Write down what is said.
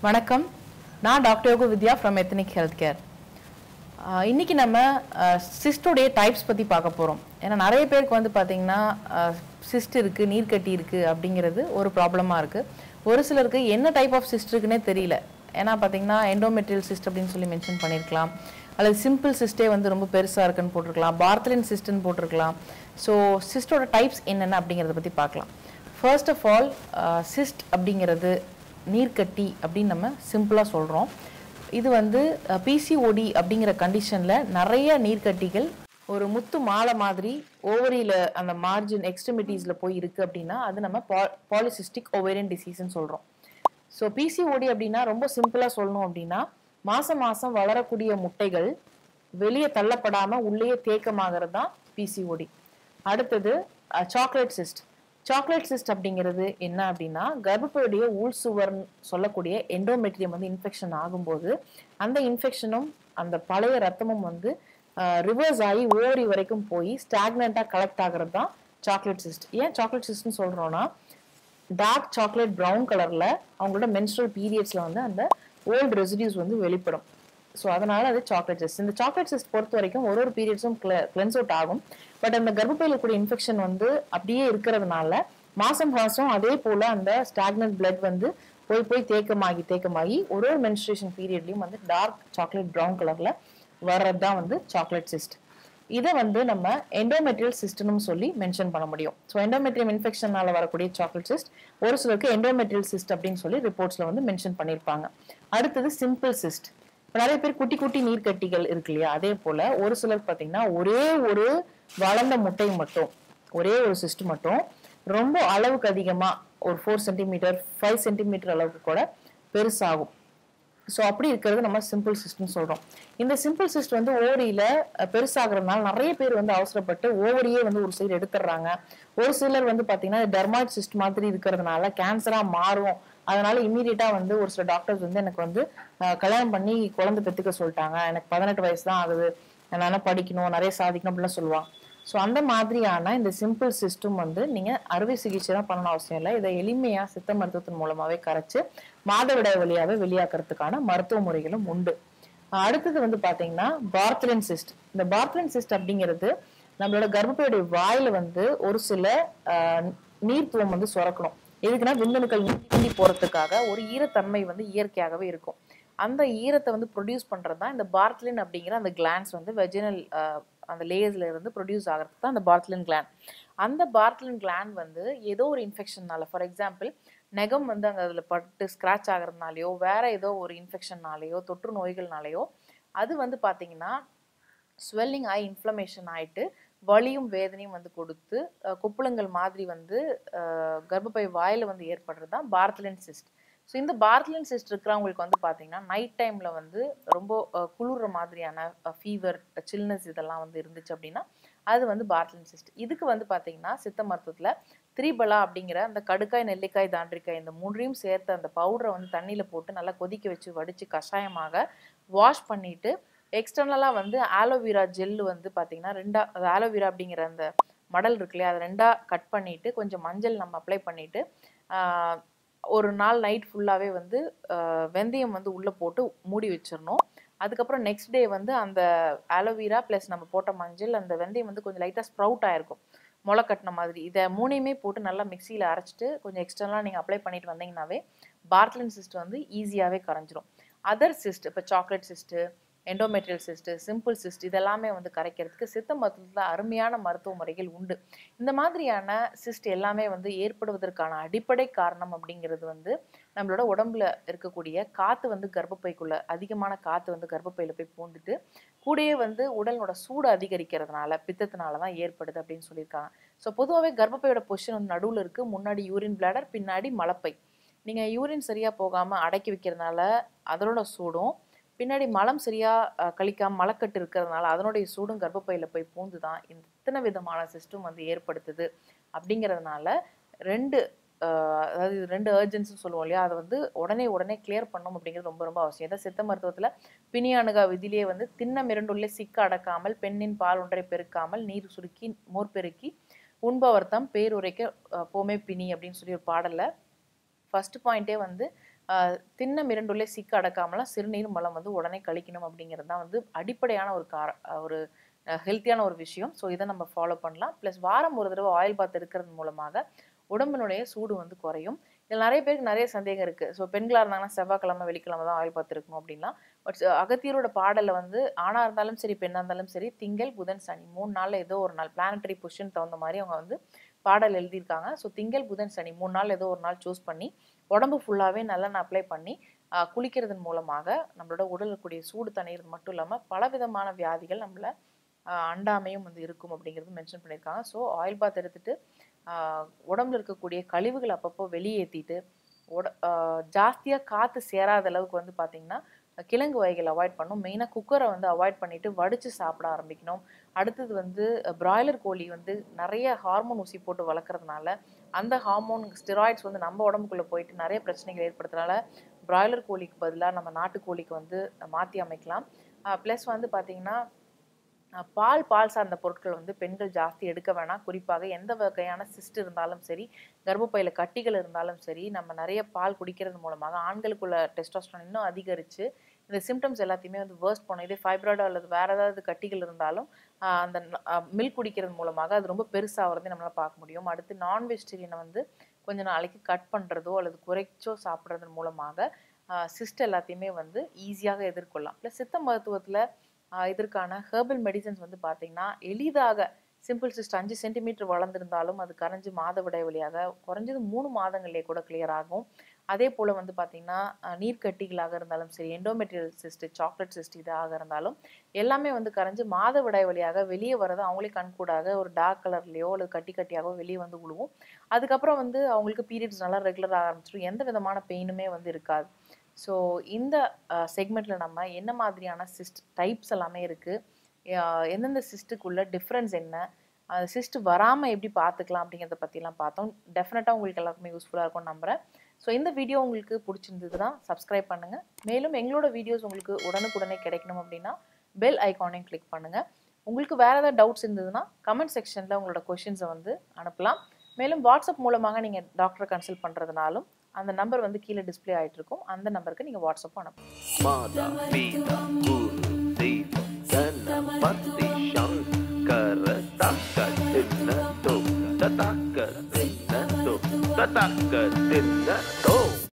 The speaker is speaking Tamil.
வணக்கம் நான் doctor Yogu Vidya from ethnic health care இன்னைக்கு நம்ம சிஸ்டோடைய டைப்ஸ் பற்றி பார்க்க போகிறோம் ஏன்னா நிறைய பேருக்கு வந்து பார்த்தீங்கன்னா சிஸ்ட் இருக்குது நீர்க்கட்டி இருக்குது அப்படிங்கிறது ஒரு ப்ராப்ளமாக இருக்குது ஒரு சிலருக்கு என்ன டைப் ஆஃப் சிஸ்ட் இருக்குன்னே தெரியல ஏன்னா பார்த்தீங்கன்னா எண்டோமெட்ரியல் சிஸ்ட் அப்படின்னு சொல்லி மென்ஷன் பண்ணியிருக்கலாம் அல்லது சிம்பிள் சிஸ்டே வந்து ரொம்ப பெருசாக இருக்குன்னு போட்டிருக்கலாம் பார்த்தலின் சிஸ்ட்னு போட்டிருக்கலாம் ஸோ சிஸ்டோட டைப்ஸ் என்னென்ன அப்படிங்கிறத பற்றி பார்க்கலாம் ஃபர்ஸ்ட் ஆஃப் ஆல் சிஸ்ட் அப்படிங்கிறது நீர்க்கட்டி அப்படின்னு நம்ம சிம்பிளாக சொல்கிறோம் இது வந்து பிசிஓடி அப்படிங்கிற கண்டிஷனில் நிறைய நீர்க்கட்டிகள் ஒரு முத்து மாலை மாதிரி ஓவரியில் அந்த மார்ஜின் எக்ஸ்ட்ரிமிட்டிஸில் போய் இருக்குது அப்படின்னா அது நம்ம பா பாலிசிஸ்டிக் ஓவேரியன் டிசீஸ்ன்னு சொல்கிறோம் ஸோ பிசிஓடி அப்படின்னா ரொம்ப சிம்பிளாக சொல்லணும் அப்படின்னா மாதம் மாதம் வளரக்கூடிய முட்டைகள் வெளியே தள்ளப்படாமல் உள்ளேயே தேக்கமாகிறது தான் பிசிஓடி அடுத்தது சாக்லேட் சிஸ்ட் சாக்லேட் சிஸ்ட் அப்படிங்கிறது என்ன அப்படின்னா கர்ப்பப்பையுடைய உள் சுவர்னு சொல்லக்கூடிய எண்டோமெட்ரியம் வந்து இன்ஃபெக்ஷன் ஆகும்போது அந்த இன்ஃபெக்ஷனும் அந்த பழைய ரத்தமும் வந்து ரிவர்ஸ் ஆகி ஓரி வரைக்கும் போய் ஸ்டாக்னண்ட்டாக கலெக்ட் ஆகிறது தான் சாக்லேட் சிஸ்ட் ஏன் சாக்லேட் சிஸ்ட்னு சொல்கிறோன்னா டார்க் சாக்லேட் ப்ரௌன் கலரில் அவங்களோட மென்ஸ்ட்ரல் பீரியட்ஸில் வந்து அந்த ஓல்டு ரெசிடியூஸ் வந்து வெளிப்படும் ஸோ அதனால அது சாக்லேட் சிஸ்ட் இந்த சாக்லேட் சிஸ்ட் பொறுத்த வரைக்கும் ஒரு ஒரு பீரியட்ஸும் கிளென்ஸ் அவுட் ஆகும் பட் அந்த கர்ப்பப்பையில் கூடிய இன்ஃபெக்ஷன் வந்து அப்படியே இருக்கிறதுனால மாசம் மாசம் அதே போல அந்த ஸ்டாக்னட் பிளட் வந்து போய் போய் தேக்கமாகி தேக்கமாகி ஒரு ஒரு மென்ஸ்ட்ரேஷன் பீரியட்லையும் வந்து டார்க் சாக்லேட் ப்ரௌன் கலர்ல வர்றது தான் வந்து சாக்லேட் சிஸ்ட் இதை வந்து நம்ம எண்டோமெட்ரியல் சிஸ்ட்னு சொல்லி மென்ஷன் பண்ண முடியும் ஸோ எண்டோமெட்ரியம் இன்ஃபெக்ஷனால வரக்கூடிய சாக்லேட் சிஸ்ட் ஒரு சிலருக்கு எண்டோமெட்ரியல் சிஸ்ட் அப்படின்னு சொல்லி ரிப்போர்ட்ஸ்ல வந்து மென்ஷன் பண்ணியிருப்பாங்க அடுத்தது சிம்பிள் சிஸ்ட் நிறைய பேர் குட்டி குட்டி நீர்க்கட்டிகள் இருக்கு இல்லையா அதே போல ஒரு சிலர் பார்த்தீங்கன்னா ஒரே ஒரு வளர்ந்த முட்டை மட்டும் ஒரே ஒரு சிஸ்ட் மட்டும் ரொம்ப அளவுக்கு அதிகமா ஒரு ஃபோர் சென்டிமீட்டர் ஃபைவ் சென்டிமீட்டர் அளவுக்கு கூட பெருசாகும் ஸோ அப்படி இருக்கிறது நம்ம சிம்பிள் சிஸ்ட்னு சொல்றோம் இந்த சிம்பிள் சிஸ்ட் வந்து ஓவரியில பெருசாகிறதுனால நிறைய பேர் வந்து அவசரப்பட்டு ஓவரியே வந்து ஒரு சைடு எடுத்துடுறாங்க ஒரு சிலர் வந்து பாத்தீங்கன்னா டெர்மாய்ட் சிஸ்ட் மாதிரி இருக்கிறதுனால கேன்சரா மாறும் அதனால இம்மீடியட்டா வந்து ஒரு சில டாக்டர்ஸ் வந்து எனக்கு வந்து கல்யாணம் பண்ணி குழந்தை பெற்றுக்க சொல்லிட்டாங்க எனக்கு பதினெட்டு வயசு தான் ஆகுது என்னால் படிக்கணும் நிறைய சாதிக்கணும் அப்படிலாம் சொல்லுவாங்க ஸோ அந்த மாதிரியான இந்த சிம்பிள் சிஸ்டம் வந்து நீங்கள் அறுவை சிகிச்சை தான் பண்ணணும் அவசியம் இல்லை இதை எளிமையாக சித்த மருத்துவத்தின் மூலமாகவே கரைச்சு மாதவிடாய் வழியாகவே வெளியாக்குறதுக்கான மருத்துவ முறைகளும் உண்டு அடுத்தது வந்து பார்த்தீங்கன்னா பார்த்லின் சிஸ்ட் இந்த பார்த்லின் சிஸ்ட் அப்படிங்கிறது நம்மளோட கர்ப்பப்பையுடைய வாயில வந்து ஒரு சில நீர்த்துவம் வந்து சுரக்கணும் எதுக்குன்னா விந்தணுக்கள் நீந்தி போறதுக்காக ஒரு ஈரத்தன்மை வந்து இயற்கையாகவே இருக்கும் அந்த ஈரத்தை வந்து ப்ரொடியூஸ் பண்றது தான் இந்த பார்த்லின் அப்படிங்கிற அந்த கிளான்ஸ் வந்து வெஜினல் அந்த லேயர்ஸ்ல இருந்து ப்ரொடியூஸ் ஆகிறது தான் அந்த பார்த்லின் கிளான் அந்த பார்த்லின் கிளான் வந்து ஏதோ ஒரு இன்ஃபெக்ஷன்னால ஃபார் எக்ஸாம்பிள் நெகம் வந்து அங்கே அதில் பட்டு ஸ்க்ராச் ஆகிறதுனாலையோ வேற ஏதோ ஒரு இன்ஃபெக்ஷன்னாலேயோ தொற்று நோய்கள்னாலேயோ அது வந்து பார்த்தீங்கன்னா ஸ்வெல்லிங் ஆகி இன்ஃப்ளமேஷன் ஆயிட்டு வலியும் வேதனையும் வந்து கொடுத்து கொப்புளங்கள் மாதிரி வந்து கர்ப்பப்பை வாயில் வந்து ஏற்படுறது தான் பார்த்லின் சிஸ்ட் ஸோ இந்த பார்த்லின் சிஸ்ட் இருக்கிறவங்களுக்கு வந்து பார்த்தீங்கன்னா நைட் டைமில் வந்து ரொம்ப குளிர்ற மாதிரியான ஃபீவர் சில்னஸ் இதெல்லாம் வந்து இருந்துச்சு அப்படின்னா அது வந்து பார்த்லின் சிஸ்ட் இதுக்கு வந்து பார்த்தீங்கன்னா சித்த மருத்துவத்தில் திரிபலா அப்படிங்கிற அந்த கடுக்காய் நெல்லிக்காய் தாண்டிக்காய் இந்த மூன்றையும் சேர்த்து அந்த பவுடரை வந்து தண்ணியில் போட்டு நல்லா கொதிக்க வச்சு வடித்து கஷாயமாக வாஷ் பண்ணிவிட்டு எக்ஸ்டர்னலாக வந்து ஆலோவேரா ஜெல் வந்து பார்த்தீங்கன்னா ரெண்டா அது ஆலோவேரா அப்படிங்கிற அந்த மடல் இருக்கு இல்லையா அதை ரெண்டாக கட் பண்ணிவிட்டு கொஞ்சம் மஞ்சள் நம்ம அப்ளை பண்ணிவிட்டு ஒரு நாள் நைட் ஃபுல்லாகவே வந்து வெந்தயம் வந்து உள்ளே போட்டு மூடி வச்சிடணும் அதுக்கப்புறம் நெக்ஸ்ட் டே வந்து அந்த ஆலோவேரா ப்ளஸ் நம்ம போட்ட மஞ்சள் அந்த வெந்தயம் வந்து கொஞ்சம் லைட்டாக ஸ்ப்ரவுட் ஆகிருக்கும் முளை கட்டின மாதிரி இதை மூணையுமே போட்டு நல்லா மிக்சியில் அரைச்சிட்டு கொஞ்சம் எக்ஸ்டர்னலாக நீங்கள் அப்ளை பண்ணிட்டு வந்தீங்கன்னாவே பார்ட்லின் சிஸ்ட் வந்து ஈஸியாகவே கரைஞ்சிரும் அதர் சிஸ்ட் இப்போ chocolate cyst endometrial cyst simple cyst இதெல்லாமே வந்து கரைக்கிறதுக்கு சித்த மருத்துவத்தில் அருமையான மருத்துவ முறைகள் உண்டு இந்த மாதிரியான சிஸ்ட் எல்லாமே வந்து ஏற்படுவதற்கான அடிப்படை காரணம் அப்படிங்கிறது வந்து நம்மளோட உடம்புல இருக்கக்கூடிய காற்று வந்து கர்ப்பப்பைக்குள்ள அதிகமான காற்று வந்து கர்ப்பப்பையில் போய் பூந்துட்டு கூடயே வந்து உடலோட சூடு அதிகரிக்கிறதுனால பித்தத்தினால தான் ஏற்படுது அப்படின்னு சொல்லியிருக்காங்க ஸோ பொதுவாகவே கர்ப்பப்பையோட பொசிஷன் வந்து நடுவில் இருக்குது முன்னாடி யூரின் பிளாடர் பின்னாடி மலப்பை நீங்கள் யூரின் சரியாக போகாமல் அடக்கி வைக்கிறதுனால அதனோட சூடும் பின்னாடி மலம் சரியாக கழிக்காம மலக்கட்டு இருக்கிறதுனால அதனுடைய சூடும் கர்ப்பப்பையில் போய் பூந்து தான் இத்தனை விதமான சிஸ்டம் வந்து ஏற்படுத்துது அப்படிங்கிறதுனால ரெண்டு அதாவது ரெண்டு ஏர்ஜென்ட்ஸ்னு சொல்லுவோம் இல்லையா அதை வந்து உடனே உடனே கிளியர் பண்ணணும் அப்படிங்கிறது ரொம்ப ரொம்ப அவசியம் ஏதாவது சித்த மருத்துவத்தில் பிணியானுகா விதிலேயே வந்து திண்ணம் இரண்டுள்ளே சிக்க அடக்காமல் பெண்ணின் பால் ஒன்றை பெருக்காமல் நீர் சுருக்கி மோர் பெருக்கி உண்பவர் தம் பேருரைக்க போமே பிணி அப்படின்னு சொல்லி ஒரு பாடலில் ஃபர்ஸ்ட் பாயிண்ட்டே வந்து ஆஹ் திண்ண மிரண்டுள்ளே சிக்க அடக்காமலாம் சிறுநீர் மலம் வந்து உடனே கழிக்கணும் அப்படிங்கிறது தான் வந்து அடிப்படையான ஒரு கார ஒரு ஹெல்த்தியான ஒரு விஷயம் ஸோ இதை நம்ம ஃபாலோ பண்ணலாம் ப்ளஸ் வாரம் ஒரு தடவை ஆயில் பாத் எடுக்கிறது மூலமாக உடம்பினுடைய சூடு வந்து குறையும் இதில் நிறைய பேருக்கு நிறைய சந்தேகம் இருக்குது ஸோ பெண்களாக இருந்தாங்கன்னா செவ்வாய்க்கிழமை வெள்ளிக்கிழமை தான் ஆயில் பாத் இருக்கணும் அப்படின்லாம் பட் அகத்தியரோட பாடலில் வந்து ஆணாக இருந்தாலும் சரி பெண்ணாக இருந்தாலும் சரி திங்கள் புதன் சனி மூணு நாளில் ஏதோ ஒரு நாள் பிளானட்டரி பொசிஷன் தகுந்த மாதிரி அவங்க வந்து பாடல் எழுதியிருக்காங்க ஸோ திங்கள் புதன் சனி மூணு நாள் ஏதோ ஒரு நாள் சூஸ் பண்ணி உடம்பு ஃபுல்லாகவே நல்லெண்ணெய் அப்ளை பண்ணி ஆஹ் குளிக்கிறதன் மூலமாக நம்மளோட உடலில் இருக்கக்கூடிய சூடு தணிகிறது மட்டும் இல்லாமல் பலவிதமான வியாதிகள் நம்மளை ஆஹ் அண்டாமையும் வந்து இருக்கும் அப்படிங்கிறது மென்ஷன் பண்ணியிருக்காங்க ஸோ ஆயில் பாத் எடுத்துட்டு ஆஹ் உடம்புல இருக்கக்கூடிய கழிவுகள் அப்பப்போ வெளியேற்றிட்டு உட ஜாஸ்தியாக காற்று சேராத அளவுக்கு வந்து பார்த்திங்கன்னா கிழங்கு வகைகள் அவாய்ட் பண்ணும் மெயினாக குக்கரை வந்து அவாய்ட் பண்ணிவிட்டு வடித்து சாப்பிட ஆரம்பிக்கணும் அடுத்தது வந்து பிராய்லர் கோழி வந்து நிறைய ஹார்மோன் ஊசி போட்டு வளர்க்குறதுனால அந்த ஹார்மோன் ஸ்டிராய்ட்ஸ் வந்து நம்ம உடம்புக்குள்ளே போயிட்டு நிறைய பிரச்சனைகள் ஏற்படுத்துறதுனால பிராய்லர் கோழிக்கு பதிலாக நம்ம நாட்டுக்கோழிக்கு வந்து மாற்றி அமைக்கலாம் ப்ளஸ் வந்து பார்த்திங்கன்னா அஹ் பால் பால் சார்ந்த பொருட்கள் வந்து பெண்கள் ஜாஸ்தி எடுக்க வேணாம் குறிப்பாக எந்த வகையான சிஸ்ட் இருந்தாலும் சரி கர்ப்பப்பையில கட்டிகள் இருந்தாலும் சரி நம்ம நிறைய பால் குடிக்கிறது மூலமாக ஆண்களுக்குள்ள டெஸ்டோஸ்டரான் இன்னும் அதிகரித்து இந்த சிம்டம்ஸ் எல்லாத்தையுமே வந்து வேர்ஸ்ட் பண்ணும் இதே ஃபைப்ராய்டோ அல்லது வேற ஏதாவது கட்டிகள் இருந்தாலும் ஆஹ் அந்த மில்க் குடிக்கிறது மூலமாக அது ரொம்ப பெருசாகிறதையும் நம்மளால் பார்க்க முடியும் அடுத்து நான் வெஜிடேரியனை வந்து கொஞ்ச நாளைக்கு கட் பண்ணுறதோ அல்லது குறைச்சோ சாப்பிட்றதன் மூலமாக சிஸ்ட் எல்லாத்தையுமே வந்து ஈஸியாக எதிர்கொள்ளலாம் ப்ளஸ் சித்த மருத்துவத்தில் ஆஹ் இதற்கான ஹெர்பல் மெடிசன்ஸ் வந்து பார்த்தீங்கன்னா எளிதாக சிம்பிள் சிஸ்ட் அஞ்சு சென்டிமீட்டர் வளர்ந்துருந்தாலும் அது கரைஞ்சு மாதவிடாய் வழியாக குறைஞ்சது மூணு மாதங்கள்லேயே கூட கிளியர் ஆகும் அதே போல் வந்து பார்த்திங்கன்னா ஆஹ் நீர்க்கட்டிகளாக இருந்தாலும் சரி எண்டோமெட்ரியல் சிஸ்ட் சாக்லேட் சிஸ்ட் இதாக இருந்தாலும் எல்லாமே வந்து கரைஞ்சு மாதவிடாய் வழியாக வெளியே வர்றது அவங்களே கண்கூடாக ஒரு டார்க் கலர்லேயோ அல்லது கட்டி கட்டியாகவோ வெளியே வந்து விழுவும் அதுக்கப்புறம் வந்து அவங்களுக்கு பீரியட்ஸ் நல்லா ரெகுலர் ஆரம்பிச்சிடும் எந்த விதமான பெயினுமே வந்து இருக்காது ஸோ இந்த செக்மெண்ட்டில் நம்ம என்ன மாதிரியான சிஸ்ட் டைப்ஸ் எல்லாமே இருக்குது எந்தெந்த சிஸ்ட்டுக்குள்ள டிஃப்ரென்ஸ் என்ன அந்த சிஸ்ட் வராமல் எப்படி பார்த்துக்கலாம் அப்படிங்கிறத பற்றிலாம் பார்த்தோம் டெஃபினட்டாக உங்களுக்கு எல்லாருக்குமே யூஸ்ஃபுல்லாக இருக்கும்னு நம்புகிறேன் ஸோ இந்த வீடியோ உங்களுக்கு பிடிச்சிருந்ததுன்னா சப்ஸ்கிரைப் பண்ணுங்கள் மேலும் எங்களோட வீடியோஸ் உங்களுக்கு உடனுக்குடனே கிடைக்கணும் அப்படின்னா பெல் ஐக்கானையும் கிளிக் பண்ணுங்கள் உங்களுக்கு வேறு ஏதாவது டவுட்ஸ் இருந்ததுன்னா கமெண்ட் செக்ஷனில் உங்களோட கொஷின்ஸை வந்து அனுப்பலாம் மேலும் வாட்ஸ்அப் மூலமாக நீங்கள் டாக்டரை கன்சல்ட் பண்ணுறதுனாலும் அந்த நம்பர் வந்து கீழே டிஸ்ப்ளே ஆகிட்டு இருக்கும் அந்த நம்பருக்கு நீங்கள் வாட்ஸ்அப் அனுப்பலாம் மாதா பிதா குரு தெய்வம் கணபதி சங்கர தக்க தின்ன தோ தக்க தின்ன தோ தக்க தின்ன தோ